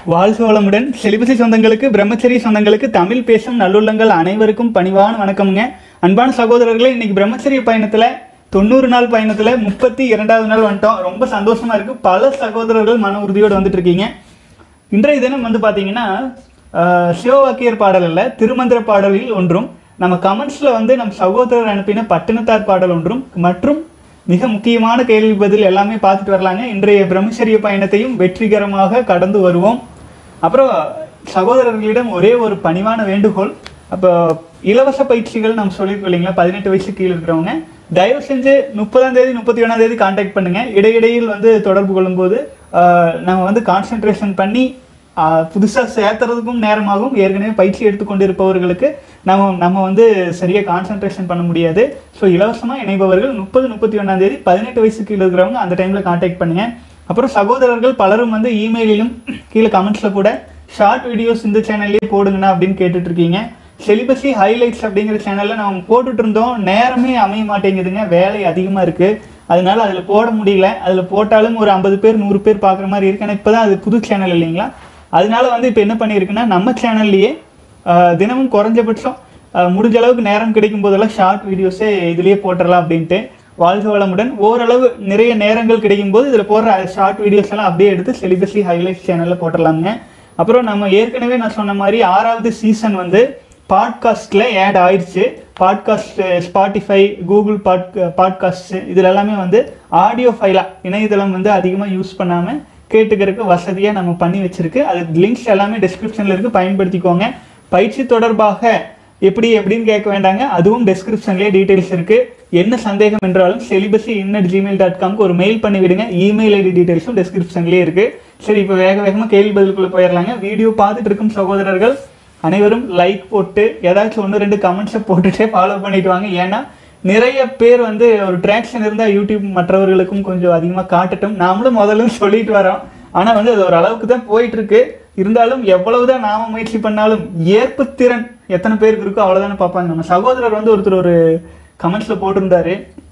வாழ்க வளமுடன் செலிபசி சொந்தங்களுக்கு பிரம்மச்சரிய சொந்தங்களுக்கு தமிழ் பேசும் நல்லுள்ளங்கள் அனைவருக்கும் பணிவான வணக்கம்ங்க அன்பான சகோதரர்களே இன்னைக்கு பிரம்மச்சரிய பயணத்துல தொண்ணூறு நாள் பயணத்துல முப்பத்தி இரண்டாவது நாள் வந்துட்டோம் ரொம்ப சந்தோஷமா இருக்கு பல சகோதரர்கள் மன உறுதியோடு வந்துட்டு இருக்கீங்க இன்றைய தினம் வந்து பாத்தீங்கன்னா ஆஹ், சிவவாக்கியர் பாடல் அல்ல திருமந்திர பாடலில் ஒன்றும் நம்ம கமெண்ட்ஸ்ல வந்து நம் சகோதரர் அனுப்பின பட்டினத்தார் பாடல் ஒன்றும் மற்றும் மிக முக்கியமான கேள்வி பதில் எல்லாமே பார்த்துட்டு வரலாங்க இன்றைய பிரம்மச்சரிய பயணத்தையும் வெற்றிகரமாக கடந்து வருவோம் அப்புறம் சகோதரர்களிடம் ஒரே ஒரு பணிவான வேண்டுகோள் அப்போ இலவச பயிற்சிகள் நம்ம சொல்லியிருக்கோம் இல்லைங்களா பதினெட்டு வயசு கீழே இருக்கிறவங்க தயவு செஞ்சு முப்பதாம் தேதி முப்பத்தி ஒன்றாம் தேதி காண்டாக்ட் பண்ணுங்க இடையிடையில் வந்து தொடர்பு கொள்ளும்போது ஆஹ், நம்ம வந்து கான்சென்ட்ரேஷன் பண்ணி புதுசாக சேர்த்துறதுக்கும் நேரமாகும் ஏற்கனவே பயிற்சி எடுத்துக்கொண்டு இருப்பவர்களுக்கு நம்ம நம்ம வந்து சரியாக கான்சென்ட்ரேஷன் பண்ண முடியாது ஸோ இலவசமாக இணைபவர்கள் முப்பது முப்பத்தி ஒன்றாம் தேதி பதினெட்டு வயசு கீழே இருக்கிறவங்க அந்த டைமில் காண்டாக்ட் பண்ணுங்க அப்புறம் சகோதரர்கள் பலரும் வந்து இமெயிலிலும் கீழே கமெண்ட்ஸில் கூட ஷார்ட் வீடியோஸ் இந்த சேனல்லே போடுங்கண்ணா அப்படின்னு கேட்டுட்டு இருக்கீங்க செலிபஸி ஹைலைட்ஸ் அப்படிங்கிற சேனலில் நம்ம போட்டுட்டு இருந்தோம் நேரமே அமைய மாட்டேங்குதுங்க வேலை அதிகமாக இருக்குது அதனால அதில் போட முடியல அதில் போட்டாலும் ஒரு ஐம்பது பேர் நூறு பேர் பார்க்குற மாதிரி இருக்கு ஏன்னா இப்போ தான் அது புது சேனல் இல்லைங்களா அதனால வந்து இப்போ என்ன பண்ணியிருக்குன்னா நம்ம சேனல்லையே தினமும் குறைஞ்சபட்சம் ஆஹ், முடிஞ்ச அளவுக்கு நேரம் கிடைக்கும் போதெல்லாம் ஷார்ட் வீடியோஸே இதுலேயே போட்டுடலாம் அப்படின்ட்டு வாழ்க வளமுடன் ஓரளவு நிறைய நேரங்கள் கிடைக்கும் போது இதில் போடுற ஷார்ட் வீடியோஸ் எல்லாம் அப்படியே எடுத்து செலிபஸி ஹைலைட்ஸ் சேனலில் போட்டுடலாங்க அப்புறம் நம்ம ஏற்கனவே நான் சொன்ன மாதிரி ஆறாவது சீசன் வந்து பாட்காஸ்ட்டில் ஆட் ஆயிடுச்சு podcast Spotify Google pod podcast இதில் எல்லாமே வந்து ஆடியோ ஃபைலாக இணையதளம் வந்து அதிகமாக யூஸ் பண்ணாமல் கேட்டுக்கிறதுக்கு வசதியாக நம்ம பண்ணி வச்சிருக்கு அது லிங்க்ஸ் எல்லாமே டிஸ்கிரிப்ஷனில் இருக்குது பயன்படுத்திக்கோங்க பயிற்சி தொடர்பாக எப்படி எப்படின்னு கேட்க வேண்டாங்க அதுவும் டிஸ்கிரிப்ஷன்லேயே டீட்டெயில்ஸ் இருக்குது என்ன சந்தேகம் என்றாலும் செலிபஸி இன்னட் ஜிமெயில் டாட் காம்க்கு ஒரு மெயில் பண்ணி விடுங்க இமெயில் ஐடி டீட்டெயில்ஸும் டிஸ்கிரிப்ஷன்லேயே இருக்குது சரி இப்போ வேக வேகமாக கேள்வி பதிலுக்குள்ளே போயிடலாங்க வீடியோ பார்த்துட்டு இருக்கும் சகோதரர்கள் அனைவரும் லைக் போட்டு ஏதாச்சும் ஒன்று ரெண்டு கமெண்ட்ஸை போட்டுட்டே ஃபாலோ பண்ணிட்டு வாங்க ஏன்னா நிறைய பேர் வந்து ஒரு ட்ராக்ஷன் இருந்தால் யூடியூப் மற்றவர்களுக்கும் கொஞ்சம் அதிகமாக காட்டட்டும் நாமளும் முதல்ல சொல்லிட்டு வரோம் ஆனால் வந்து அது ஒரு அளவுக்கு தான் போயிட்டு இருக்கு இருந்தாலும் எவ்வளவுதான் நாம முயற்சி பண்ணாலும் ஏற்புத்திறன் எத்தனை பேருக்கு இருக்கோ அவ்வளோதானே பார்ப்பாங்க நம்ம சகோதரர் வந்து ஒருத்தர் ஒரு கமெண்ட்ஸில் போட்டிருந்தாரு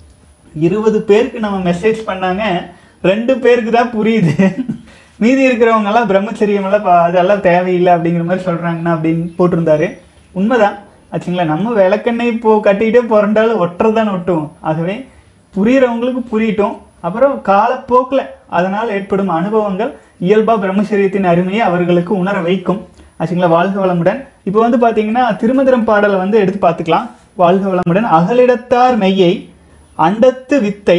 இருபது பேருக்கு நம்ம மெசேஜ் பண்ணாங்க ரெண்டு பேருக்கு தான் புரியுது மீதி இருக்கிறவங்க எல்லாம் பிரம்மச்சரியம் எல்லாம் பா- அதெல்லாம் தேவையில்லை அப்படிங்கிற மாதிரி சொல்றாங்கண்ணா அப்படின்னு போட்டிருந்தாரு உண்மைதான் ஆச்சுங்களா நம்ம விளக்கெண்ணெய் இப்போ கட்டிக்கிட்டே புரண்டாலும் ஒட்டுறதுதான் ஒட்டும் ஆகவே புரியுறவங்களுக்கு புரியட்டும் அப்புறம் காலப்போக்கில் அதனால் ஏற்படும் அனுபவங்கள் இயல்பா பிரம்மச்சரியத்தின் அருமையை அவர்களுக்கு உணர வைக்கும் ஆச்சுங்களா வாழ்க வளமுடன் இப்போ வந்து பார்த்தீங்கன்னா திருமந்திரம் பாடலை வந்து எடுத்து பார்த்துக்கலாம் வாழ்க வளமுடன் அகலிடத்தார் மெய்யை அண்டத்து வித்தை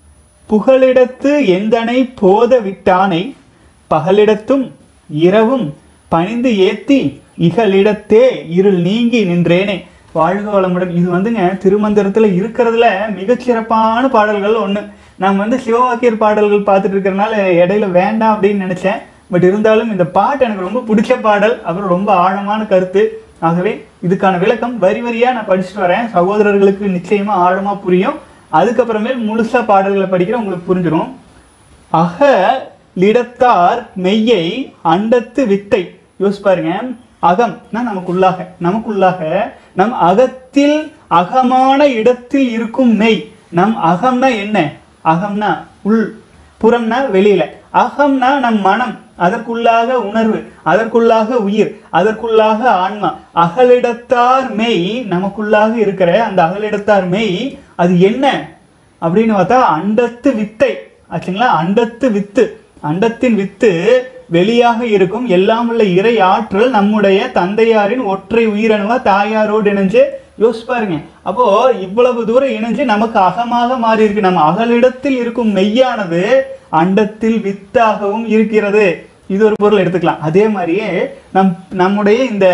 புகலிடத்து எந்தனை போத விட்டானை பகலிடத்தும் இரவும் பணிந்து ஏத்தி இகலிடத்தே இருள் நீங்கி நின்றேனே வாழ்க வளமுடன் இது வந்துங்க திருமந்திரத்துல இருக்கிறதுல மிகச்சிறப்பான பாடல்கள் ஒண்ணு நான் வந்து சிவவாக்கியர் பாடல்கள் பார்த்துட்டு இருக்கிறனால இடையில வேண்டாம் அப்படின்னு நினைச்சேன் பட் இருந்தாலும் இந்த பாட்டு எனக்கு ரொம்ப பிடிச்ச பாடல் அப்புறம் ரொம்ப ஆழமான கருத்து ஆகவே இதுக்கான விளக்கம் வரி வரியா நான் படிச்சுட்டு வரேன் சகோதரர்களுக்கு நிச்சயமா ஆழமா புரியும் அதுக்கப்புறமேல் முழுசா பாடல்களை படிக்கிற உங்களுக்கு புரிஞ்சிடும் அக லிடத்தார் மெய்யை அண்டத்து வித்தை யோசிச்சு பாருங்க அகம்னா நமக்குள்ளாக நமக்குள்ளாக நம் அகத்தில் அகமான இடத்தில் இருக்கும் மெய் நம் அகம்னா என்ன அகம்னா உள் புறம்னா வெளியில அகம்னா நம் மனம் அதற்குள்ளாக உணர்வு அதற்குள்ளாக உயிர் அதற்குள்ளாக ஆன்மா அகலிடத்தார் மெய் நமக்குள்ளாக இருக்கிற அந்த அகலிடத்தார் மெய் அது என்ன அப்படின்னு பார்த்தா அண்டத்து வித்தை ஆச்சுங்களா அண்டத்து வித்து அண்டத்தின் வித்து வெளியாக இருக்கும் எல்லாம் உள்ள இறை ஆற்றல் நம்முடைய தந்தையாரின் ஒற்றை உயிரணுவா தாயாரோடு இணைஞ்சு யோசிச்சு பாருங்க அப்போ இவ்வளவு தூரம் இணைஞ்சு நமக்கு அகமாக மாறி இருக்கு நம்ம அகலிடத்தில் இருக்கும் மெய்யானது அண்டத்தில் வித்தாகவும் இருக்கிறது இது ஒரு பொருள் எடுத்துக்கலாம் அதே மாதிரியே நம் நம்முடைய இந்த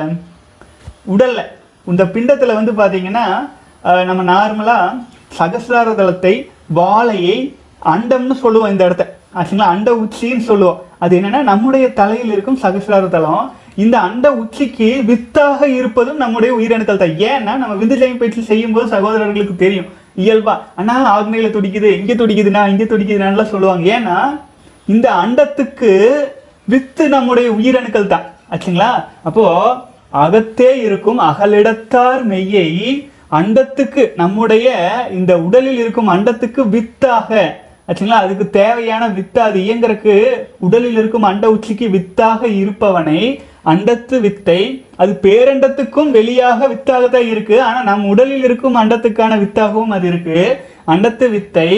உடல்ல இந்த பிண்டத்துல வந்து பாத்தீங்கன்னா அஹ், நம்ம நார்மலா சகசிரார தளத்தை வாழையை அண்டம்னு சொல்லுவோம் இந்த இடத்த ஆச்சுங்களா அண்ட உச்சின்னு சொல்லுவோம் அது என்னன்னா நம்முடைய தலையில் இருக்கும் சகசிரார தளம் இந்த அண்ட உச்சிக்கு வித்தாக இருப்பதும் நம்முடைய உயிரணுக்கள் தான் ஏன்னா நம்ம விந்து ஜெயம் பயிற்சி செய்யும் போது சகோதரர்களுக்கு தெரியும் இயல்பா அண்ணா ஆக்னையில துடிக்குது இங்க துடிக்குதுண்ணா இங்க துடிக்குதுன்னாலாம் சொல்லுவாங்க ஏன்னா இந்த அண்டத்துக்கு வித்து நம்முடைய உயிரணுக்கள் தான் ஆச்சுங்களா அப்போ அகத்தே இருக்கும் அகலிடத்தார் மெய்யை அண்டத்துக்கு நம்முடைய இந்த உடலில் இருக்கும் அண்டத்துக்கு வித்தாக ஆச்சுங்களா அதுக்கு தேவையான வித்து அது இயங்குறதுக்கு உடலில் இருக்கும் அண்ட உச்சிக்கு வித்தாக இருப்பவனை அண்டத்து வித்தை அது பேரண்டத்துக்கும் வெளியாக வித்தாக தான் இருக்கு ஆனா நம் உடலில் இருக்கும் அண்டத்துக்கான வித்தாகவும் அது இருக்கு அண்டத்து வித்தை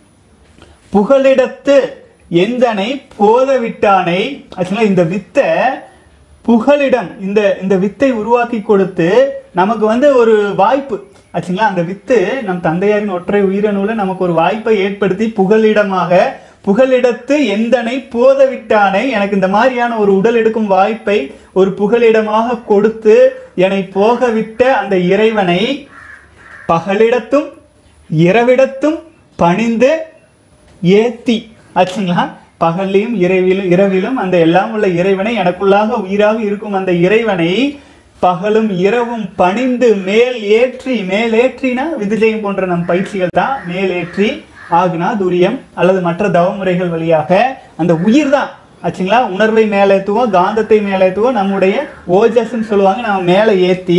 புகலிடத்து எந்தனை போத விட்டானை ஆக்சுவலா இந்த வித்தை புகலிடம் இந்த இந்த வித்தை உருவாக்கி கொடுத்து நமக்கு வந்து ஒரு வாய்ப்பு ஆச்சுங்களா அந்த வித்து நம் தந்தையாரின் ஒற்றை உயிரணுல நமக்கு ஒரு வாய்ப்பை ஏற்படுத்தி புகலிடமாக புகலிடத்து எந்தனை போத விட்டானை எனக்கு இந்த மாதிரியான ஒரு உடல் எடுக்கும் வாய்ப்பை ஒரு புகலிடமாக கொடுத்து என்னை போக விட்ட அந்த இறைவனை பகலிடத்தும் இரவிடத்தும் பணிந்து ஏத்தி ஆச்சுங்களா பகல்லையும் இரவிலும் இரவிலும் அந்த எல்லாம் உள்ள இறைவனை எனக்குள்ளாக உயிராக இருக்கும் அந்த இறைவனை பகலும் இரவும் பணிந்து மேல் ஏற்றி மேல் ஏற்றினா விதிஜயம் போன்ற நம் பயிற்சிகள் தான் மேல் ஏற்றி ஆகுனா துரியம் அல்லது மற்ற தவமுறைகள் வழியாக அந்த உயிர் தான் ஆச்சுங்களா உணர்வை மேலேத்துவோம் காந்தத்தை மேலேத்துவோம் நம்முடைய ஓஜஸ்ன்னு சொல்லுவாங்க நம்ம மேலே ஏற்றி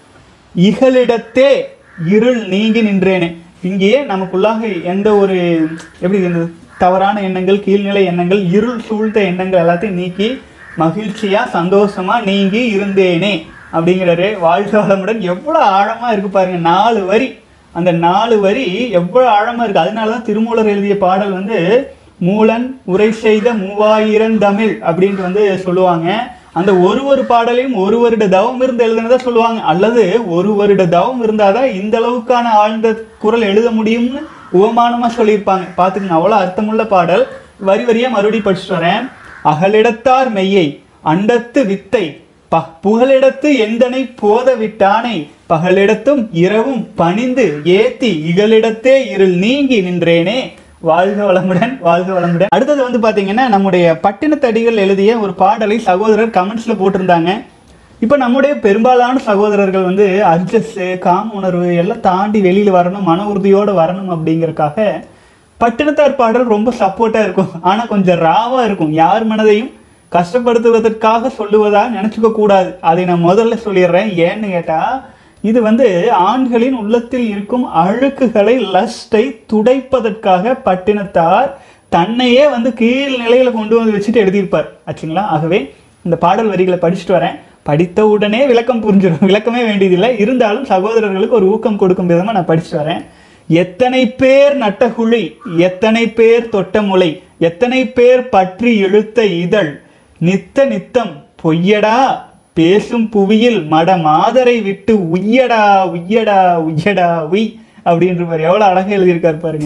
இகலிடத்தே இருள் நீங்கி நின்றேனே இங்கேயே நமக்குள்ளாக எந்த ஒரு எப்படி இந்த தவறான எண்ணங்கள் கீழ்நிலை எண்ணங்கள் இருள் சூழ்ந்த எண்ணங்கள் எல்லாத்தையும் நீக்கி மகிழ்ச்சியா சந்தோஷமா நீங்கி இருந்தேனே அப்படிங்கிறாரு வாழ்க வளமுடன் எவ்வளோ ஆழமா இருக்கு பாருங்க நாலு வரி அந்த நாலு வரி எவ்வளோ ஆழமா இருக்கு அதனால தான் திருமூலர் எழுதிய பாடல் வந்து மூலன் உரை செய்த மூவாயிரம் தமிழ் அப்படின்ட்டு வந்து சொல்லுவாங்க அந்த ஒரு ஒரு பாடலையும் ஒரு வருட தவம் இருந்து எழுதுனதா சொல்லுவாங்க அல்லது ஒரு வருட தவம் இருந்தாதான் இந்த அளவுக்கான ஆழ்ந்த குரல் எழுத முடியும்னு உவமானமா சொல்லியிருப்பாங்க பார்த்துக்கங்க அவ்வளோ அர்த்தமுள்ள பாடல் வரி வரியா மறுபடியும் படிச்சுட்டு வரேன் அகலிடத்தார் மெய்யை அண்டத்து வித்தை ப புகலிடத்து எந்தனை போத விட்டானை பகலிடத்தும் இரவும் பணிந்து ஏத்தி இகலிடத்தே இருள் நீங்கி நின்றேனே வாழ்க வளமுடன் வாழ்க வளமுடன் அடுத்தது வந்து பாத்தீங்கன்னா நம்முடைய பட்டினத்தடிகள் எழுதிய ஒரு பாடலை சகோதரர் கமெண்ட்ஸ்ல போட்டிருந்தாங்க இப்போ நம்முடைய பெரும்பாலான சகோதரர்கள் வந்து அட்ஜஸ்ட் காம உணர்வு எல்லாம் தாண்டி வெளியில வரணும் மன உறுதியோட வரணும் அப்படிங்கறக்காக பட்டினத்தார் பாடல் ரொம்ப சப்போர்ட்டா இருக்கும் ஆனா கொஞ்சம் ராவா இருக்கும் யார் மனதையும் கஷ்டப்படுத்துவதற்காக சொல்லுவதா நினைச்சுக்க கூடாது அதை நான் முதல்ல சொல்லிடுறேன் ஏன்னு கேட்டா இது வந்து ஆண்களின் உள்ளத்தில் இருக்கும் அழுக்குகளை லஸ்டை துடைப்பதற்காக பட்டினத்தார் தன்னையே வந்து கீழ் நிலையில கொண்டு வந்து வச்சுட்டு எழுதியிருப்பார் ஆச்சுங்களா ஆகவே இந்த பாடல் வரிகளை படிச்சுட்டு வரேன் படித்த உடனே விளக்கம் புரிஞ்சிடும் விளக்கமே வேண்டியதில்லை இருந்தாலும் சகோதரர்களுக்கு ஒரு ஊக்கம் கொடுக்கும் விதமா நான் படிச்சுட்டு வரேன் எத்தனை பேர் நட்ட குழி எத்தனை பேர் தொட்ட முளை எத்தனை பேர் பற்றி இழுத்த இதழ் நித்த நித்தம் பொய்யடா பேசும் புவியில் மட மாதரை விட்டு உய்யடா உய்யடா உய்யடா உய் அப்படின்ற மாதிரி எவ்வளவு அழகா எழுதியிருக்காரு பாருங்க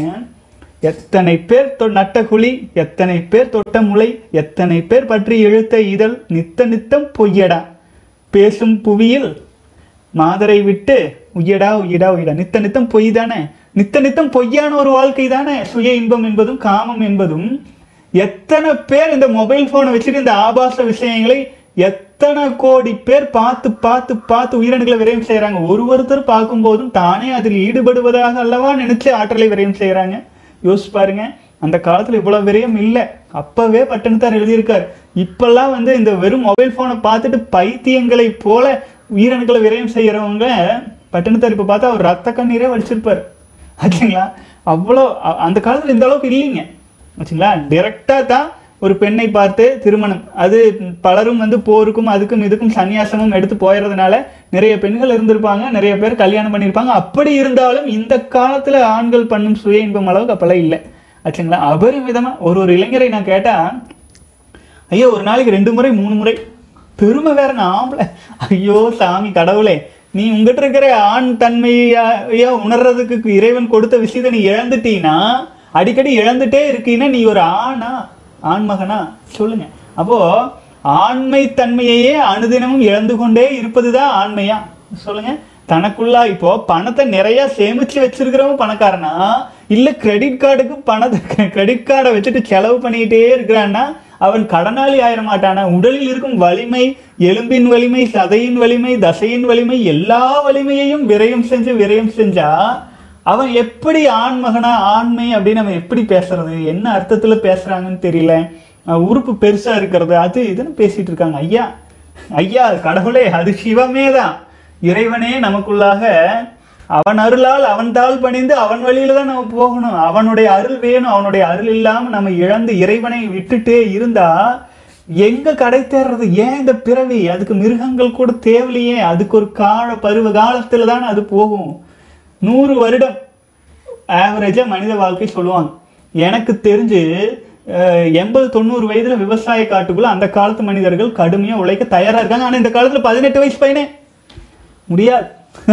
எத்தனை பேர் தொ- நட்ட குழி எத்தனை பேர் தொட்ட முளை எத்தனை பேர் பற்றி இழுத்த இதழ் நித்த நித்தம் பொய்யடா பேசும் புவியில் மாதரை விட்டு உய்யடா உய்யடா உய்யடா நித்த நித்தம் பொய் தானே நித்த நித்தம் பொய்யான ஒரு வாழ்க்கை தானே சுய இன்பம் என்பதும் காமம் என்பதும் எத்தனை பேர் இந்த மொபைல் போனை வச்சுட்டு இந்த ஆபாச விஷயங்களை எத்தனை கோடி பேர் பார்த்து பார்த்து பார்த்து உயிரணுகளை விரயம் செய்யறாங்க ஒரு ஒருத்தர் பார்க்கும்போதும் தானே அதில் ஈடுபடுவதாக அல்லவா நினைச்சு ஆற்றலை விரயம் செய்யறாங்க யோசிச்சு பாருங்க அந்த காலத்துல இவ்வளவு விரயம் இல்லை அப்பவே பட்டணத்தார் எழுதியிருக்காரு இப்பெல்லாம் வந்து இந்த வெறும் மொபைல் போனை பார்த்துட்டு பைத்தியங்களை போல உயிரணுக்களை விரயம் செய்யறவங்க பட்டணத்தார் இப்ப பார்த்தா அவர் ரத்த கண்ணீரே வடிச்சிருப்பாரு ஆச்சுங்களா அவ்வளோ அ- அந்த காலத்துல இந்த அளவுக்கு இல்லைங்க ஆச்சுங்களா டைரக்டா தான் ஒரு பெண்ணை பார்த்து திருமணம் அது பலரும் வந்து போருக்கும் அதுக்கும் இதுக்கும் சன்னியாசமும் எடுத்து போயிடுறதுனால நிறைய பெண்கள் இருந்திருப்பாங்க நிறைய பேர் கல்யாணம் பண்ணியிருப்பாங்க அப்படி இருந்தாலும் இந்த காலத்துல ஆண்கள் பண்ணும் சுய இன்பம் அளவுக்கு அப்பெல்லாம் இல்லை ஆச்சுங்களா அபரிமிதமா ஒரு ஒரு இளைஞரை நான் கேட்டா ஐயோ ஒரு நாளைக்கு ரெண்டு முறை மூணு முறை பெருமை வேற நான் ஆம்பளை ஐயோ சாமி கடவுளே நீ உங்ககிட்ட இருக்கிற ஆண் தன்மையா உணர்றதுக்கு இறைவன் கொடுத்த விஷயத்தை நீ இழந்துட்டீன்னா அடிக்கடி இழந்துட்டே இருக்கீன்னா நீ ஒரு ஆணா ஆண்மகனா சொல்லுங்க அப்போ ஆண்மை தன்மையையே அனுதினமும் இழந்து கொண்டே இருப்பதுதான் ஆண்மையா சொல்லுங்க தனக்குள்ளா இப்போ பணத்தை நிறைய சேமிச்சு வச்சிருக்கிறவன் பணக்காரனா இல்ல கிரெடிட் கார்டுக்கு பணத்தை கிரெடிட் கார்டை வச்சுட்டு செலவு பண்ணிக்கிட்டே இருக்கிறான்னா அவன் கடனாளி ஆயிட மாட்டானா உடலில் இருக்கும் வலிமை எலும்பின் வலிமை சதையின் வலிமை தசையின் வலிமை எல்லா வலிமையையும் விரயம் செஞ்சு விரயம் செஞ்சா அவன் எப்படி ஆண்மகனா ஆண்மை அப்படின்னு அவன் எப்படி பேசுறது என்ன அர்த்தத்துல பேசுறாங்கன்னு தெரியல அஹ் உறுப்பு பெருசா இருக்கிறது அது இதுன்னு பேசிட்டு இருக்காங்க ஐயா ஐயா கடவுளே அது சிவமே தான் இறைவனே நமக்குள்ளாக அவன் அருளால் அவன் தாள் பணிந்து அவன் வழியில தான் நம்ம போகணும் அவனுடைய அருள் வேணும் அவனுடைய அருள் இல்லாம நம்ம இழந்து இறைவனை விட்டுட்டே இருந்தா எங்க கடை தேர்றது ஏன் இந்த பிறவி அதுக்கு மிருகங்கள் கூட தேவையில்லையே அதுக்கு ஒரு கால பருவ காலத்துல தான் அது போகும் நூறு வருடம் ஆவரேஜாக மனித வாழ்க்கை சொல்லுவாங்க எனக்கு தெரிஞ்சு அஹ், எண்பது தொண்ணூறு வயதுல விவசாய காட்டுக்குள்ள அந்த காலத்து மனிதர்கள் கடுமையா உழைக்க தயாரா இருக்காங்க ஆனா இந்த காலத்துல பதினெட்டு வயசு பையனே முடியாது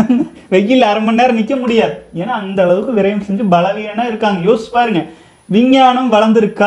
வெயில் அரை மணி நேரம் நிக்க முடியாது ஏன்னா அந்த அளவுக்கு விரயம் செஞ்சு பலவீனா இருக்காங்க யோசிச்சு பாருங்க விஞ்ஞானம் வளர்ந்துருக்கா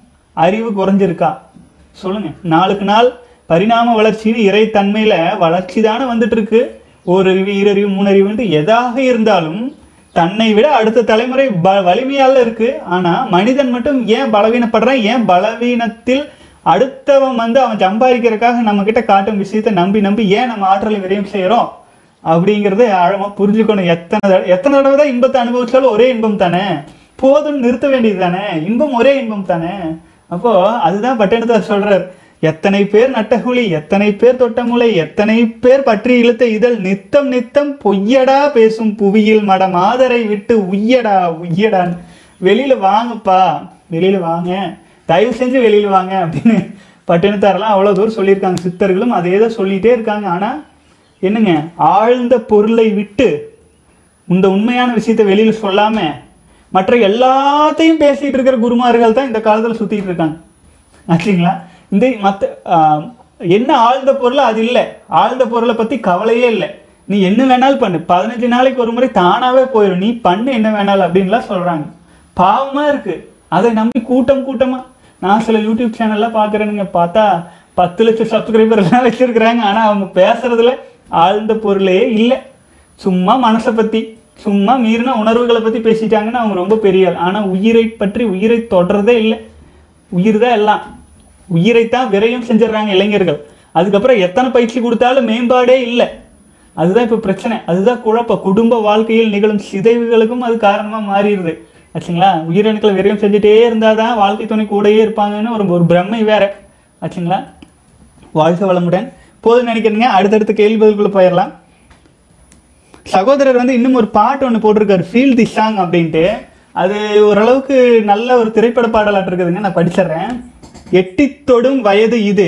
அறிவு குறைஞ்சிருக்கா சொல்லுங்க நாளுக்கு நாள் பரிணாம வளர்ச்சின்னு இறைத்தன்மையில வளர்ச்சி தானே வந்துட்டு இருக்கு ஒரு அறிவு ஈரறிவு மூணறிவுன்ட்டு எதாக இருந்தாலும் தன்னை விட அடுத்த தலைமுறை ப வலிமையால இருக்கு ஆனா மனிதன் மட்டும் ஏன் பலவீனப்படுறான் ஏன் பலவீனத்தில் அடுத்தவன் வந்து அவன் சம்பாதிக்கிறதுக்காக நம்ம கிட்ட காட்டும் விஷயத்தை நம்பி நம்பி ஏன் நம்ம ஆற்றலை விரயம் செய்யறோம் அப்படிங்கறத ஆழமா புரிஞ்சுக்கணும் எத்தனை தடவை எத்தனை தடவை தான் இன்பத்தை அனுபவிச்சாலும் ஒரே இன்பம் தானே போதும்னு நிறுத்த வேண்டியது தானே இன்பம் ஒரே இன்பம் தானே அப்போ அதுதான் பட்டணத்தை சொல்றார் எத்தனை பேர் நட்டகுழி எத்தனை பேர் தொட்ட முளை எத்தனை பேர் பற்றி இழுத்த இதழ் நித்தம் நித்தம் பொய்யடா பேசும் புவியில் மட மாதரை விட்டு உய்யடா உய்யடான்னு வெளியில வாங்கப்பா வெளியில வாங்க தயவு செஞ்சு வெளியில வாங்க அப்படின்னு பட்டினத்தாரெல்லாம் அவ்வளோ தூரம் சொல்லியிருக்காங்க சித்தர்களும் அதே தான் சொல்லிட்டே இருக்காங்க ஆனா என்னங்க ஆழ்ந்த பொருளை விட்டு இந்த உண்மையான விஷயத்தை வெளியில சொல்லாம மற்ற எல்லாத்தையும் பேசிட்டு இருக்கிற குருமார்கள் தான் இந்த காலத்துல சுத்திட்டு இருக்காங்க ஆச்சுங்களா இந்த மற்ற என்ன ஆழ்ந்த பொருள் அது இல்லை ஆழ்ந்த பொருளை பத்தி கவலையே இல்லை நீ என்ன வேணாலும் பண்ணு பதினஞ்சு நாளைக்கு ஒரு முறை தானாவே போயிடும் நீ பண்ணு என்ன வேணாலும் அப்படின்லாம் சொல்றாங்க பாவமா இருக்கு அதை நம்பி கூட்டம் கூட்டமா நான் சில யூடியூப் சேனல்லாம் பார்க்குறேனுங்க பார்த்தா பத்து லட்சம் சப்ஸ்கிரைபர் எல்லாம் வச்சிருக்கிறாங்க ஆனா அவங்க பேசுறதுல ஆழ்ந்த பொருளே இல்லை சும்மா மனசை பத்தி சும்மா மீறின உணர்வுகளை பத்தி பேசிட்டாங்கன்னா அவங்க ரொம்ப பெரிய ஆள் ஆனா உயிரை பற்றி உயிரை தொடர்றதே இல்லை உயிர் தான் எல்லாம் உயிரைத்தான் விரயம் செஞ்சிடறாங்க இளைஞர்கள் அதுக்கப்புறம் எத்தனை பயிற்சி கொடுத்தாலும் மேம்பாடே இல்லை அதுதான் இப்போ பிரச்சனை அதுதான் குழப்பம் குடும்ப வாழ்க்கையில் நிகழும் சிதைவுகளுக்கும் அது காரணமா மாறிடுது ஆச்சுங்களா உயிரணுக்களை விரயம் செஞ்சுட்டே இருந்தாதான் வாழ்க்கை துணை கூடயே இருப்பாங்கன்னு ஒரு ஒரு பிரமை வேற ஆச்சுங்களா வாழ்க வளமுடன் போதும் நினைக்கிறீங்க அடுத்தடுத்த கேள்விகளுக்குள்ள போயிடலாம் சகோதரர் வந்து இன்னும் ஒரு பாட்டு ஒன்று போட்டிருக்காரு ஃபீல் தி சாங் அப்படின்ட்டு அது ஓரளவுக்கு நல்ல ஒரு திரைப்பட பாடலாட்டு இருக்குதுங்க நான் படிச்சிடுறேன் எட்டித் தொடும் வயது இது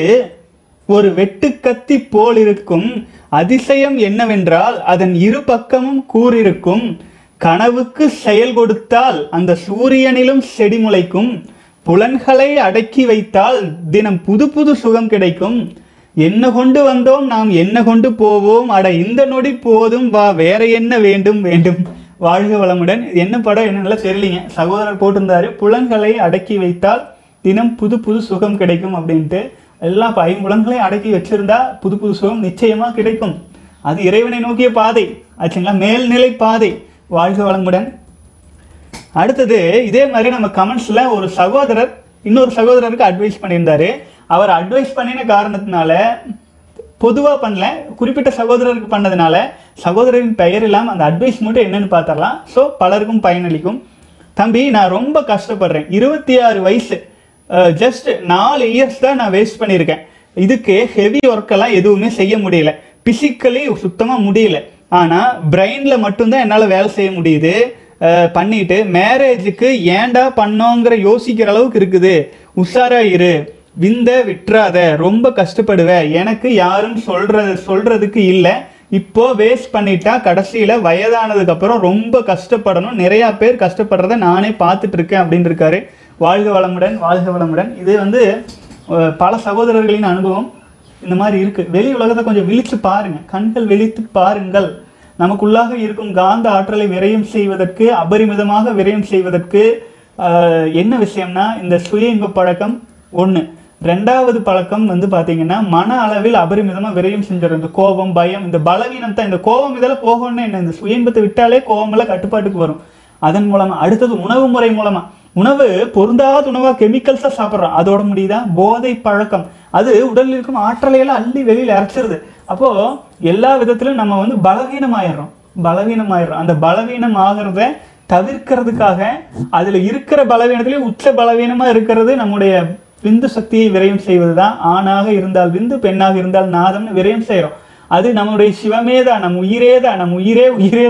ஒரு வெட்டுக்கத்தி போல் இருக்கும் அதிசயம் என்னவென்றால் அதன் இரு பக்கமும் கூறிருக்கும் கனவுக்கு செயல் கொடுத்தால் அந்த சூரியனிலும் செடி முளைக்கும் புலன்களை அடக்கி வைத்தால் தினம் புது புது சுகம் கிடைக்கும் என்ன கொண்டு வந்தோம் நாம் என்ன கொண்டு போவோம் அட இந்த நொடி போதும் வா வேற என்ன வேண்டும் வேண்டும் வாழ்க வளமுடன் இது என்ன படம் என்னன்னு தெரியலீங்க சகோதரர் போட்டிருந்தாரு புலன்களை அடக்கி வைத்தால் தினம் புது புது சுகம் கிடைக்கும் அப்படின்ட்டு எல்லாம் இப்போ ஐம்புலன்களையும் அடக்கி வச்சிருந்தா புது புது சுகம் நிச்சயமா கிடைக்கும் அது இறைவனை நோக்கிய பாதை ஆச்சுங்களா மேல்நிலை பாதை வாழ்க வளமுடன் அடுத்தது இதே மாதிரி நம்ம கமெண்ட்ஸ்ல ஒரு சகோதரர் இன்னொரு சகோதரருக்கு அட்வைஸ் பண்ணியிருந்தாரு அவர் அட்வைஸ் பண்ணின காரணத்தினால பொதுவாக பண்ணல குறிப்பிட்ட சகோதரருக்கு பண்ணதுனால சகோதரரின் பெயர் இல்லாமல் அந்த அட்வைஸ் மட்டும் என்னன்னு பார்த்தரலாம் ஸோ பலருக்கும் பயனளிக்கும் தம்பி நான் ரொம்ப கஷ்டப்படுறேன் இருபத்தி ஆறு வயசு ஜஸ்ட் நாலு இயர்ஸ் தான் நான் வேஸ்ட் பண்ணியிருக்கேன் இதுக்கு ஹெவி ஒர்க்கெல்லாம் எதுவுமே செய்ய முடியல பிசிக்கலி சுத்தமாக முடியல ஆனால் பிரெயினில் மட்டும்தான் என்னால் வேலை செய்ய முடியுது அஹ் பண்ணிட்டு மேரேஜுக்கு ஏன்டா பண்ணோங்கிற யோசிக்கிற அளவுக்கு இருக்குது உஷாரா இரு விந்த விட்டுறாத ரொம்ப கஷ்டப்படுவ எனக்கு யாரும் சொல்ற சொல்றதுக்கு இல்லை இப்போ வேஸ்ட் பண்ணிட்டா கடைசியில வயதானதுக்கு அப்புறம் ரொம்ப கஷ்டப்படணும் நிறைய பேர் கஷ்டப்படுறத நானே பார்த்துட்டு இருக்கேன் அப்படின்னு இருக்காரு வாழ்க வளமுடன் வாழ்க வளமுடன் இது வந்து அஹ், பல சகோதரர்களின் அனுபவம் இந்த மாதிரி இருக்கு வெளி உலகத்தை கொஞ்சம் விழிச்சு பாருங்க கண்கள் விழித்து பாருங்கள் நமக்குள்ளாக இருக்கும் காந்த ஆற்றலை விரயம் செய்வதற்கு அபரிமிதமாக விரயம் செய்வதற்கு ஆஹ், என்ன விஷயம்னா இந்த சுய இன்ப பழக்கம் ஒன்று ரெண்டாவது பழக்கம் வந்து பார்த்தீங்கன்னா மன அளவில் அபரிமிதமாக விரயம் செஞ்சிடும் இந்த கோபம் பயம் இந்த பலவீனம் தான் இந்த கோபம் இதெல்லாம் போகணும்னு என்ன இந்த சுய இன்பத்தை விட்டாலே கோபமெல்லாம் கட்டுப்பாட்டுக்கு வரும் அதன் மூலமா அடுத்தது உணவு முறை மூலமா உணவு பொருந்தாத உணவா கெமிக்கல்ஸா சாப்பிட்றோம் அதோட முடியுதா போதை பழக்கம் அது உடலில் இருக்கும் ஆற்றலை எல்லாம் அள்ளி வெளியில இறச்சிருது அப்போ எல்லா விதத்திலும் நம்ம வந்து பலவீனமாயிடுறோம் பலவீனமாயிடுறோம் அந்த பலவீனம் ஆகிறத தவிர்க்கிறதுக்காக அதுல இருக்கிற பலவீனத்திலே உச்ச பலவீனமா இருக்கிறது நம்முடைய விந்து சக்தியை விரயம் செய்வதுதான் ஆணாக இருந்தால் விந்து பெண்ணாக இருந்தால் நாதம்னு விரயம் செய்றோம் அது நம்முடைய சிவமே தான் நம் உயிரே தான் நம் உயிரே உயிரே தான்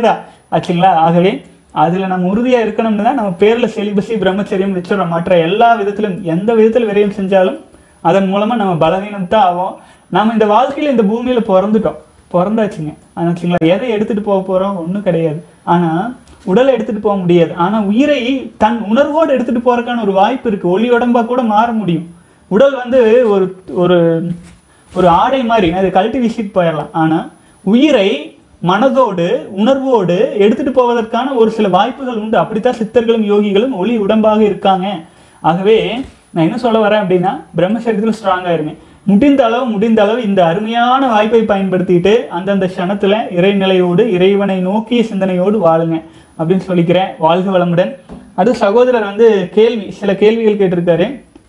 ஆச்சுங்களா ஆகவே அதுல நம்ம உறுதியா இருக்கணும்னு தான் நம்ம பேர்ல செலிபசி பிரம்மச்சரியம் வச்சிடறோம் மற்ற எல்லா விதத்திலும் எந்த விதத்தில் விரயம் செஞ்சாலும் அதன் மூலமா நம்ம பலவீனம் தான் ஆகும் நாம இந்த வாழ்க்கையில இந்த பூமியில பிறந்துட்டோம் பிறந்தாச்சுங்க ஆச்சுங்களா எதை எடுத்துட்டு போக போறோம் ஒன்றும் கிடையாது ஆனா உடலை எடுத்துட்டு போக முடியாது ஆனா உயிரை தன் உணர்வோடு எடுத்துட்டு போறதுக்கான ஒரு வாய்ப்பு இருக்கு ஒளி உடம்பா கூட மாற முடியும் உடல் வந்து ஒரு ஒரு ஒரு ஆடை மாதிரி அது கழட்டி வீசிட்டு போயிடலாம் ஆனா உயிரை மனதோடு உணர்வோடு எடுத்துட்டு போவதற்கான ஒரு சில வாய்ப்புகள் உண்டு அப்படித்தான் சித்தர்களும் யோகிகளும் ஒளி உடம்பாக இருக்காங்க ஆகவே நான் என்ன சொல்ல வரேன் அப்படின்னா பிரம்மசரீரத்தில் ஸ்ட்ராங்கா இருங்க முடிந்த அளவு முடிந்த அளவு இந்த அருமையான வாய்ப்பை பயன்படுத்திட்டு அந்தந்த க்ஷணத்துல இறைநிலையோடு இறைவனை நோக்கிய சிந்தனையோடு வாழுங்க அப்படின்னு சொல்லிக்கிறேன் வாழ்க வளமுடன் அது சகோதரர் வந்து கேள்வி சில கேள்விகள் கேட்டிருக்காரு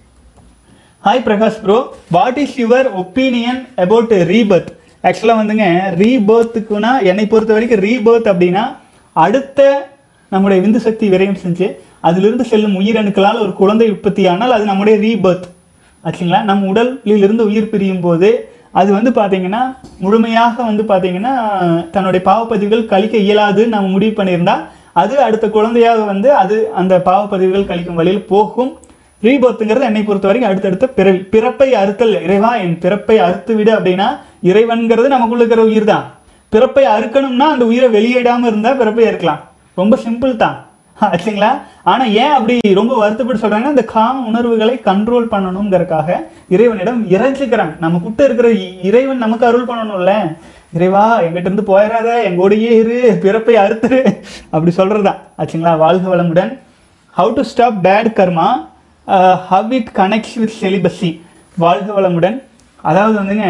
hi Prakash bro what is your opinion about rebirth ஆக்சுவலாக வந்துங்க ரீபர்த்துக்குனா என்னை பொறுத்த வரைக்கும் ரீபர்த் அப்படின்னா அடுத்த நம்முடைய விந்து சக்தி விரயம் செஞ்சு அதிலிருந்து செல்லும் உயிரணுக்களால் ஒரு குழந்தை உற்பத்தி ஆனால் அது நம்முடைய ரீபர்த் ஆச்சுங்களா நம்ம உடலிலிருந்து உயிர் பிரியும் போது அது வந்து பார்த்தீங்கன்னா முழுமையாக வந்து பார்த்தீங்கன்னா தன்னுடைய பாவப்பதிவுகள் கழிக்க இயலாதுன்னு நம்ம முடிவு பண்ணியிருந்தா அது அடுத்த குழந்தையாக வந்து அது அந்த பாவப்பதிவுகள் கழிக்கும் வழியில் போகும் ரீபர்த்துங்கிறது என்னை பொறுத்த வரைக்கும் அடுத்தடுத்த பிறவி பிறப்பை அறுத்தல் இறைவா என் பிறப்பை அறுத்து விடு அப்படின்னா இறைவன்கிறது நமக்குள்ள இருக்கிற உயிர் தான் பிறப்பை அறுக்கணும்னா அந்த உயிரை வெளியிடாம இருந்தா பிறப்பை அறுக்கலாம் ரொம்ப சிம்பிள் தான் ஆச்சுங்களா ஆனா ஏன் அப்படி ரொம்ப வருத்தப்பட்டு சொல்றாங்கன்னா இந்த காம உணர்வுகளை கண்ட்ரோல் பண்ணணுங்கிறதுக்காக இறைவனிடம் இறைஞ்சிக்கிறாங்க நம்ம கிட்ட இருக்கிற இ- இறைவன் நமக்கு அருள் பண்ணணும்ல இறைவா எங்கிட்ட இருந்து போயிடாத எங்கூடயே இரு பிறப்பை அறுத்துரு அப்படி சொல்றதுதான் ஆச்சுங்களா வாழ்க வளமுடன் how to stop bad karma how it connects with celibacy வாழ்க வளமுடன் அதாவது வந்துங்க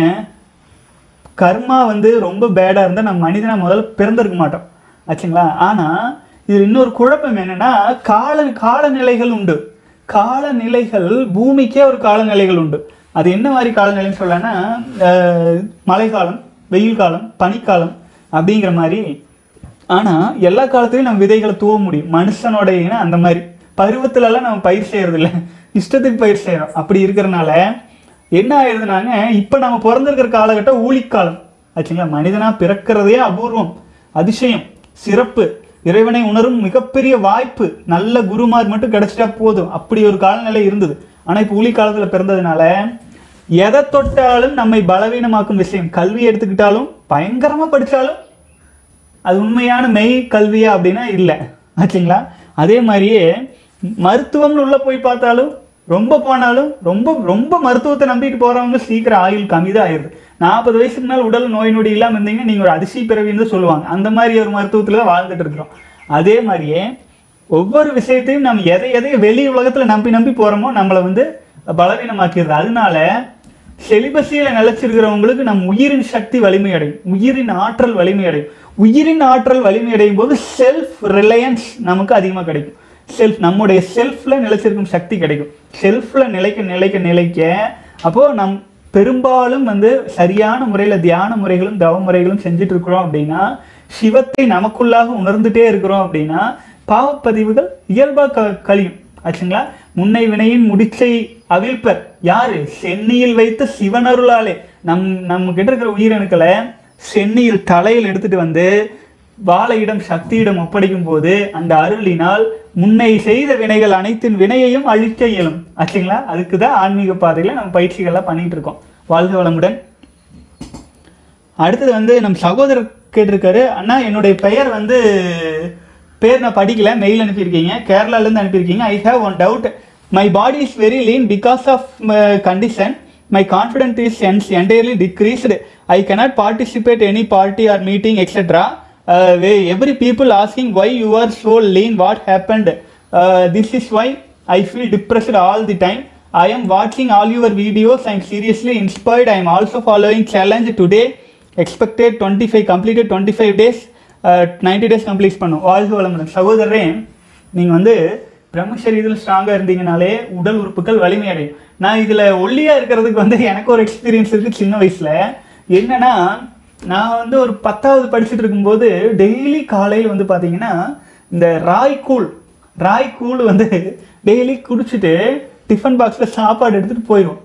கர்மா வந்து ரொம்ப பேடாக இருந்தால் நம்ம மனிதனா முதல்ல பிறந்திருக்க மாட்டோம் ஆச்சுங்களா ஆனால் இது இன்னொரு குழப்பம் என்னன்னா கால காலநிலைகள் உண்டு காலநிலைகள் பூமிக்கே ஒரு காலநிலைகள் உண்டு அது என்ன மாதிரி காலநிலைன்னு சொல்லனா மழைக்காலம் வெயில் காலம் பனிக்காலம் அப்படிங்கிற மாதிரி ஆனால் எல்லா காலத்துலையும் நம்ம விதைகளை தூவ முடியும் மனுஷனோட இனம் அந்த மாதிரி பருவத்துலலாம் நம்ம பயிர் செய்யறது இல்லை இஷ்டத்துக்கு பயிர் செய்கிறோம் அப்படி இருக்கிறனால என்ன ஆயிடுதுனாங்க இப்போ நம்ம பிறந்திருக்கிற காலகட்டம் ஊழிக்காலம் ஆச்சுங்களா மனிதனா பிறக்கிறதே அபூர்வம் அதிசயம் சிறப்பு இறைவனை உணரும் மிகப்பெரிய வாய்ப்பு நல்ல குருமார் மட்டும் கிடைச்சிட்டா போதும் அப்படி ஒரு காலநிலை இருந்தது ஆனா இப்போ ஊழி காலத்துல பிறந்ததுனால எதை தொட்டாலும் நம்மை பலவீனமாக்கும் விஷயம் கல்வி எடுத்துக்கிட்டாலும் பயங்கரமா படிச்சாலும் அது உண்மையான மெய் கல்வியா அப்படின்னா இல்லை ஆச்சுங்களா அதே மாதிரியே மருத்துவம்னு உள்ள போய் பார்த்தாலும் ரொம்ப போனாலும் ரொம்ப ரொம்ப மருத்துவத்தை நம்பிட்டு போறவங்க சீக்கிரம் ஆயுள் கம்மி தான் ஆயிடுது நாற்பது வயசுக்கு மேல உடல் நோய் நொடி இல்லாம இருந்தீங்கன்னா நீங்க ஒரு அதிசய பிறவின்னு தான் சொல்லுவாங்க அந்த மாதிரி ஒரு மருத்துவத்துல தான் வாழ்ந்துட்டு இருக்கிறோம் அதே மாதிரியே ஒவ்வொரு விஷயத்தையும் நம்ம எதை எதை வெளி உலகத்துல நம்பி நம்பி போறோமோ நம்மளை வந்து பலவீனமாக்கிடுது அதனால செலிபஸியில நிலைச்சிருக்கிறவங்களுக்கு நம் உயிரின் சக்தி வலிமை அடையும் உயிரின் ஆற்றல் வலிமை அடையும் உயிரின் ஆற்றல் வலிமை அடையும் போது செல்ஃப் ரிலையன்ஸ் நமக்கு அதிகமாக கிடைக்கும் செல்ஃப் நம்முடைய செல்ஃப்ல நிலைச்சிருக்கும் சக்தி கிடைக்கும் செல்ஃப்ல நிலைக்க நிலைக்க நிலைக்க அப்போ நம் பெரும்பாலும் வந்து சரியான முறையில தியான முறைகளும் தவ முறைகளும் செஞ்சுட்டு இருக்கிறோம் அப்படின்னா சிவத்தை நமக்குள்ளாக உணர்ந்துட்டே இருக்கிறோம் அப்படின்னா பாவப்பதிவுகள் இயல்பா க கழியும் ஆச்சுங்களா முன்னை வினையின் முடிச்சை அவிழ்ப்பர் யாரு சென்னியில் வைத்த சிவனருளாலே நம் நம்ம கிட்ட இருக்கிற உயிரணுக்களை சென்னியில் தலையில் எடுத்துட்டு வந்து வாழையிடம் சக்தியிடம் ஒப்படைக்கும் போது அந்த அருளினால் முன்னை செய்த வினைகள் அனைத்தின் வினையையும் அழிக்க இயலும் ஆச்சுங்களா அதுக்கு தான் ஆன்மீக பாதையில நம்ம பயிற்சிகள்லாம் பண்ணிட்டு இருக்கோம் வாழ்க வளமுடன் அடுத்தது வந்து நம் சகோதரர் கேட்டிருக்காரு அண்ணா என்னுடைய பெயர் வந்து பேர் நான் படிக்கல மெயில் அனுப்பியிருக்கீங்க கேரளால இருந்து அனுப்பியிருக்கீங்க I have one doubt my body is very lean because of condition my confident is என்ஸ் entirely decreased I cannot participate any party or meeting etcetera every people asking why you are so lean what happened uh, this is why i feel depressed all the time i am watching all your videos i am seriously inspired i am also following challenge today expected 25 completed 25 days uh, 90 days complete பண்ணும் வாழ்க வளமுடன் சகோதரரே நீங்கள் வந்து பிரம்மசரீரத்தில் ஸ்ட்ராங்காக இருந்தீங்கனாலே உடல் உறுப்புகள் வலிமை அடையும் நான் இதில் ஒல்லியாக இருக்கிறதுக்கு வந்து எனக்கு ஒரு எக்ஸ்பீரியன்ஸ் இருக்குது சின்ன வயசில் என்னன்னா நான் வந்து ஒரு பத்தாவது படிச்சுட்டு இருக்கும்போது டெய்லி காலையில் வந்து பார்த்தீங்கன்னா இந்த ராய் கூழ் ராய் கூழ் வந்து டெய்லி குடிச்சிட்டு டிஃபன் பாக்ஸில் சாப்பாடு எடுத்துகிட்டு போயிடும்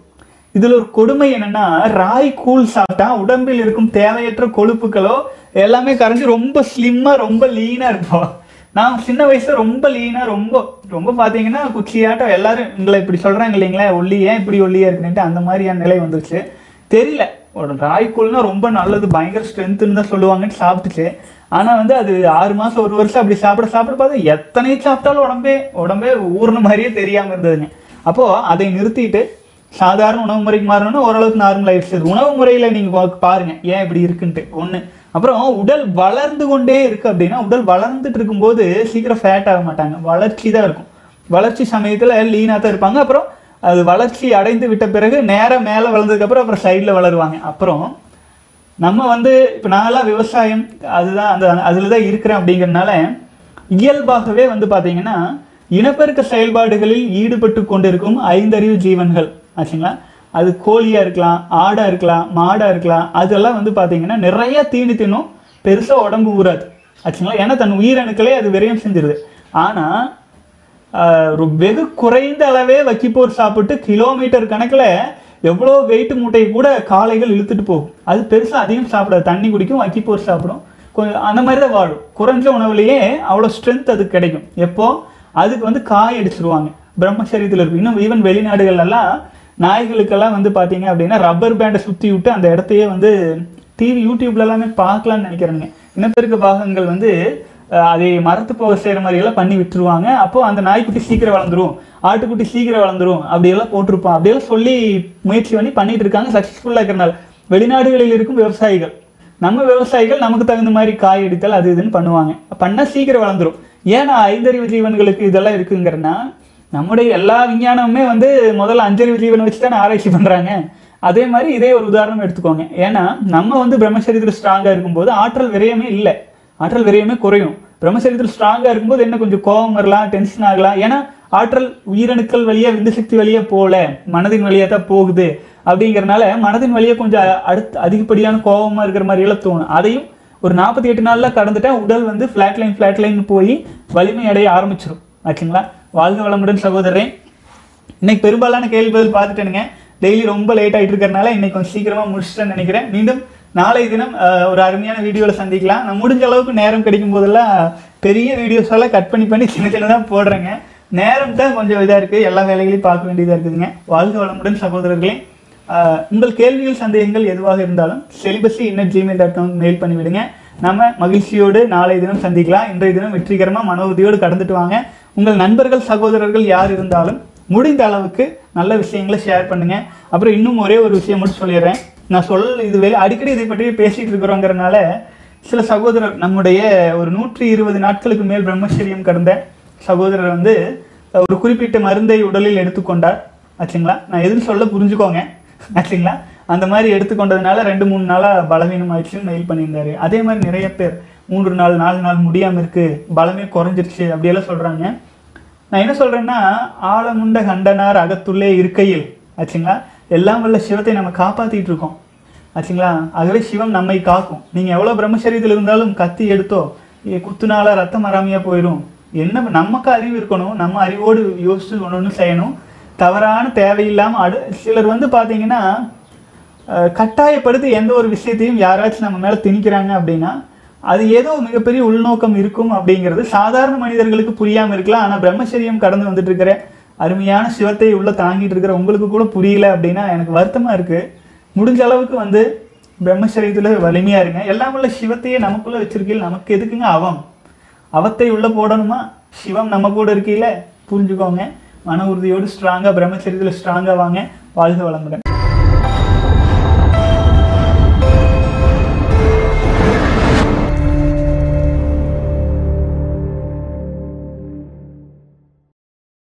இதுல ஒரு கொடுமை என்னன்னா ராய் கூழ் சாப்பிட்டா உடம்பில் இருக்கும் தேவையற்ற கொழுப்புகளோ எல்லாமே கரைஞ்சு ரொம்ப ஸ்லிம்மா ரொம்ப லீனா இருப்போம் நான் சின்ன வயசுல ரொம்ப லீனா ரொம்ப ரொம்ப பாத்தீங்கன்னா குச்சியாட்டம் எல்லாரும் உங்களை இப்படி சொல்றாங்க இல்லைங்களா ஒல்லி ஏன் இப்படி ஒல்லியா இருக்குன்ட்டு அந்த மாதிரியான நிலை வந்துருச்சு தெரியல ஒரு ராய்க்கூழ்னா ரொம்ப நல்லது பயங்கர ஸ்ட்ரென்த்துன்னு தான் சொல்லுவாங்கன்னு சாப்பிட்டுச்சு ஆனா வந்து அது ஆறு மாசம் ஒரு வருஷம் அப்படி சாப்பிட சாப்பிட பார்த்தா எத்தனை சாப்பிட்டாலும் உடம்பே உடம்பே ஊர்ன மாதிரியே தெரியாம இருந்ததுங்க அப்போ அதை நிறுத்திட்டு சாதாரண உணவு முறைக்கு மாறணும்னா ஓரளவுக்கு நார்மல் ஆயிடுச்சு உணவு முறையில நீங்க பா- பாருங்க ஏன் இப்படி இருக்குன்ட்டு ஒண்ணு அப்புறம் உடல் வளர்ந்து கொண்டே இருக்கு அப்படின்னா உடல் வளர்ந்துட்டு இருக்கும்போது சீக்கிரம் ஃபேட் ஆக மாட்டாங்க வளர்ச்சி தான் இருக்கும் வளர்ச்சி சமயத்துல லீனா தான் இருப்பாங்க அப்புறம் அது வளர்ச்சி அடைந்து விட்ட பிறகு நேரா மேல வளர்ந்ததுக்கு அப்புறம் அப்புறம் சைடுல வளருவாங்க அப்புறம் நம்ம வந்து இப்போ நான்லாம் விவசாயம் அதுதான் அந்த அதில் தான் இருக்கிறேன் அப்படிங்கிறதுனால இயல்பாகவே வந்து பார்த்தீங்கன்னா இனப்பெருக்க செயல்பாடுகளில் ஈடுபட்டு கொண்டிருக்கும் ஐந்தறிவு ஜீவன்கள் ஆச்சுங்களா அது கோழியா இருக்கலாம் ஆடா இருக்கலாம் மாடா இருக்கலாம் அதெல்லாம் வந்து பார்த்தீங்கன்னா நிறைய தீனி தின்னும் பெருசாக உடம்பு ஊறாது ஆச்சுங்களா ஏன்னா தன் உயிரணுக்களே அது விரயம் செஞ்சிருது ஆனால் ஆஹ் ஒரு வெகு குறைந்த அளவே வக்கிப்போர் சாப்பிட்டு கிலோமீட்டர் கணக்கில் எவ்வளோ வெயிட் மூட்டையை கூட காளைகள் இழுத்துட்டு போகும் அது பெருசாக அதிகம் சாப்பிடாது தண்ணி குடிக்கும் வக்கிப்போர் சாப்பிடும் கொஞ்சம் அந்த மாதிரி தான் வாழும் குறைஞ்ச உணவுலேயே அவ்வளோ ஸ்ட்ரென்த் அதுக்கு கிடைக்கும் எப்போ அதுக்கு வந்து காய் அடிச்சிருவாங்க பிரம்மச்சரியத்தில் இருக்கும் இன்னும் ஈவன் வெளிநாடுகள்லாம் நாய்களுக்கெல்லாம் வந்து பார்த்தீங்க அப்படின்னா ரப்பர் பேண்டை சுற்றி விட்டு அந்த இடத்தையே வந்து டிவி யூடியூப்ல எல்லாமே பார்க்கலாம்னு நினைக்கிறேனுங்க இனப்பெருக்க பாகங்கள் வந்து அஹ், அதை மரத்து போக செய்கிற மாதிரி எல்லாம் பண்ணி விட்டுருவாங்க அப்போ அந்த நாய்க்குட்டி சீக்கிரம் வளர்ந்துரும் ஆட்டுக்குட்டி சீக்கிரம் வளர்ந்துரும் அப்படியெல்லாம் போட்டிருப்பான் அப்படியெல்லாம் சொல்லி முயற்சி பண்ணி பண்ணிட்டு இருக்காங்க சக்ஸஸ்ஃபுல்லாக இருக்கிறனால வெளிநாடுகளில் இருக்கும் விவசாயிகள் நம்ம விவசாயிகள் நமக்கு தகுந்த மாதிரி காய் எடுத்தல் அது இதுன்னு பண்ணுவாங்க பண்ணா சீக்கிரம் வளர்ந்துரும் ஏன்னா ஐந்தறிவு ஜீவன்களுக்கு இதெல்லாம் இருக்குங்கிறனா நம்முடைய எல்லா விஞ்ஞானமுமே வந்து முதல்ல அஞ்சறிவு ஜீவனை வச்சு தானே ஆராய்ச்சி பண்றாங்க அதே மாதிரி இதே ஒரு உதாரணம் எடுத்துக்கோங்க ஏன்னா நம்ம வந்து பிரம்மச்சரியத்தில் ஸ்ட்ராங்கா இருக்கும்போது ஆற்றல் விரயமே இல்லை ஆற்றல் விரயமே குறையும் பிரம்மச்சரியத்தில் ஸ்ட்ராங்கா இருக்கும்போது என்ன கொஞ்சம் கோபம் வரலாம் டென்ஷன் ஆகலாம் ஏன்னா ஆற்றல் உயிரணுக்கள் வழியா விந்து சக்தி வழியா போல மனதின் வழியா தான் போகுது அப்படிங்கறனால மனதின் வழியா கொஞ்சம் அ- அடுத்து அதிகப்படியான கோபமா இருக்கிற மாதிரி எல்லாம் தோணும் அதையும் ஒரு நாற்பத்தி எட்டு நாள்ல கடந்துட்டா உடல் வந்து ஃபிளாட் லைன் ஃபிளாட் லைன் போய் வலிமை அடைய ஆரம்பிச்சிடும் ஆச்சுங்களா வாழ்க வளமுடன் சகோதரரே இன்னைக்கு பெரும்பாலான கேள்வி பதில் பார்த்துட்டேனுங்க டெய்லி ரொம்ப லேட் ஆயிட்டு இருக்கறனால இன்னைக்கு கொஞ்சம் சீக்கிரமா முடிச்சிட்டேன்னு நினைக்கிறேன் மீண்டும் நாளை தினம் அஹ், ஒரு அருமையான வீடியோல சந்திக்கலாம் நான் முடிஞ்ச அளவுக்கு நேரம் கிடைக்கும் போதெல்லாம் பெரிய வீடியோஸ் எல்லாம் கட் பண்ணி பண்ணி சின்ன சின்னதாக போடுறேங்க நேரம் தான் கொஞ்சம் இதாக இருக்கு எல்லா வேலைகளையும் பார்க்க வேண்டியதாக இருக்குதுங்க வாழ்க வளமுடன் சகோதரர்களே அஹ், உங்கள் கேள்விகள் சந்தேகங்கள் எதுவாக இருந்தாலும் செலிபஸி இன்னட் ஜிமெயில் டாட் காம் மெயில் பண்ணிவிடுங்க நம்ம மகிழ்ச்சியோடு நாளை தினம் சந்திக்கலாம் இன்றைய தினம் வெற்றிகரமா மன உறுதியோடு கடந்துட்டு வாங்க உங்கள் நண்பர்கள் சகோதரர்கள் யார் இருந்தாலும் முடிந்த அளவுக்கு நல்ல விஷயங்களை ஷேர் பண்ணுங்க அப்புறம் இன்னும் ஒரே ஒரு விஷயம் மட்டும் சொல்லிடுறேன் நான் சொல் இது வெளி அடிக்கடி இதை பற்றி பேசிட்டு இருக்கிறோங்கிறனால சில சகோதரர் நம்முடைய ஒரு நூற்றி இருபது நாட்களுக்கு மேல் பிரம்மச்சரியம் கடந்த சகோதரர் வந்து ஒரு குறிப்பிட்ட மருந்தை உடலில் எடுத்துக்கொண்டார் ஆச்சுங்களா நான் எதுன்னு சொல்ல புரிஞ்சுக்கோங்க ஆச்சுங்களா அந்த மாதிரி எடுத்துக்கொண்டதுனால ரெண்டு மூணு நாளாக பலவீனம் ஆயிடுச்சுன்னு மெயில் பண்ணியிருந்தாரு அதே மாதிரி நிறைய பேர் மூன்று நாள் நாலு நாள் முடியாமல் இருக்கு பலமே குறைஞ்சிருச்சு அப்படியெல்லாம் சொல்கிறாங்க நான் என்ன சொல்றேன்னா ஆழமுண்ட கண்டனார் அகத்துள்ளே இருக்கையில் ஆச்சுங்களா எல்லாம் வல்ல சிவத்தை நம்ம காப்பாத்திட்டு இருக்கோம் ஆச்சுங்களா ஆகவே சிவம் நம்மை காக்கும் நீங்க எவ்வளவு பிரம்மச்சரியத்தில் இருந்தாலும் கத்தி எடுத்தோ ஏ, குத்துனால ரத்தம் வராமையா போயிடும் என்ன நமக்கு அறிவு இருக்கணும் நம்ம அறிவோடு யோசிச்சு ஒன்று ஒன்று செய்யணும் தவறான தேவையில்லாம அடு சிலர் வந்து பாத்தீங்கன்னா அஹ், கட்டாயப்படுத்தி எந்த ஒரு விஷயத்தையும் யாராச்சும் நம்ம மேல திணிக்கிறாங்க அப்படின்னா அது ஏதோ மிகப்பெரிய உள்நோக்கம் இருக்கும் அப்படிங்கிறது சாதாரண மனிதர்களுக்கு புரியாம இருக்கலாம் ஆனா பிரம்மச்சரியம் கடந்து வந்துட்டு இருக்கிற அருமையான சிவத்தை உள்ள தாங்கிட்டு இருக்கிற உங்களுக்கு கூட புரியல அப்படின்னா எனக்கு வருத்தமா இருக்கு முடிஞ்ச அளவுக்கு வந்து பிரம்மச்சரியத்துல வலிமையா இருங்க எல்லாம் உள்ள சிவத்தையே நமக்குள்ள வச்சிருக்கீங்க நமக்கு எதுக்குங்க அவம் அவத்தை உள்ள போடணுமா சிவம் நம்ம கூட இருக்கையில புரிஞ்சுக்கோங்க மன உறுதியோடு ஸ்ட்ராங்கா பிரம்மச்சரியத்துல ஸ்ட்ராங்கா வாங்க வாழ்க வளமுடன்